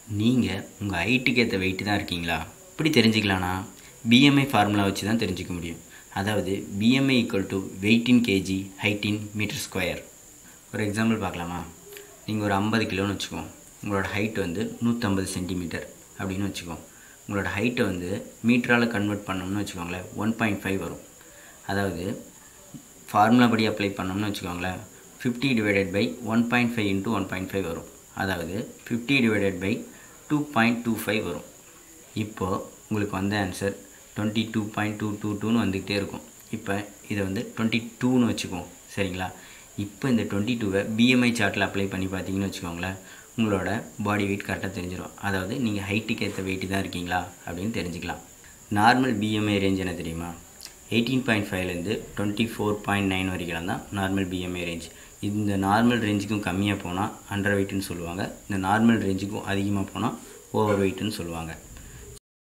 நீங்கள் உங்கள் ஹைட்டுக்கு ஏற்ற வெயிட்டு தான் இருக்கீங்களா இப்படி தெரிஞ்சுக்கலாம்னா பிஎம்ஐ ஃபார்முலா வச்சு தான் தெரிஞ்சுக்க முடியும் அதாவது BMI equal to weight in KG height in meter square ஒரு எக்ஸாம்பிள் பார்க்கலாமா நீங்கள் ஒரு ஐம்பது கிலோன்னு வச்சுக்கோங்க உங்களோட ஹைட் வந்து நூற்றம்பது சென்டிமீட்டர் அப்படின்னு வச்சுக்கோங்க உங்களோட ஹைட்டை வந்து மீட்டரால் கன்வெர்ட் பண்ணோம்னு வச்சுக்கோங்களேன் ஒன் பாயிண்ட் ஃபைவ் வரும் அதாவது ஃபார்முலா படி அப்ளை பண்ணோம்னு வச்சுக்கோங்களேன் fifty divided by one point five into one point five வரும் அதாவது fifty divided by two point two five வரும் இப்போது உங்களுக்கு வந்த answer twenty two point two two டூன்னு வந்துக்கிட்டே இருக்கும் இப்போ இதை வந்து டுவெண்ட்டி டூன்னு வச்சுக்குவோம் சரிங்களா இப்போ இந்த டுவெண்ட்டி டூவை பிஎம்ஐ சார்ட்டில் அப்ளை பண்ணி பார்த்தீங்கன்னு வச்சுக்கோங்களேன் உங்களோட பாடி வெயிட் கரெக்டாக தெரிஞ்சிடும் அதாவது நீங்கள் ஹைட்டுக்கு ஏற்ற வெயிட்டு தான் இருக்கீங்களா அப்படின்னு தெரிஞ்சுக்கலாம் நார்மல் பிஎம்ஐ ரேஞ்ச் என்ன தெரியுமா எயிட்டீன் பாயிண்ட் ஃபைவ்லேருந்து டுவெண்ட்டி ஃபோர் பாயிண்ட் நைன் வரைக்கும் தான் நார்மல் பிஎம்ஐ ரேஞ்ச் இந்த நார்மல் ரேஞ்சுக்கும் கம்மியாக போனால் அண்டர் வெயிட்னு சொல்லுவாங்க இந்த நார்மல் ரேஞ்சுக்கும் அதிகமாக போனால் ஓவர் வெயிட்னு சொல்லுவாங்க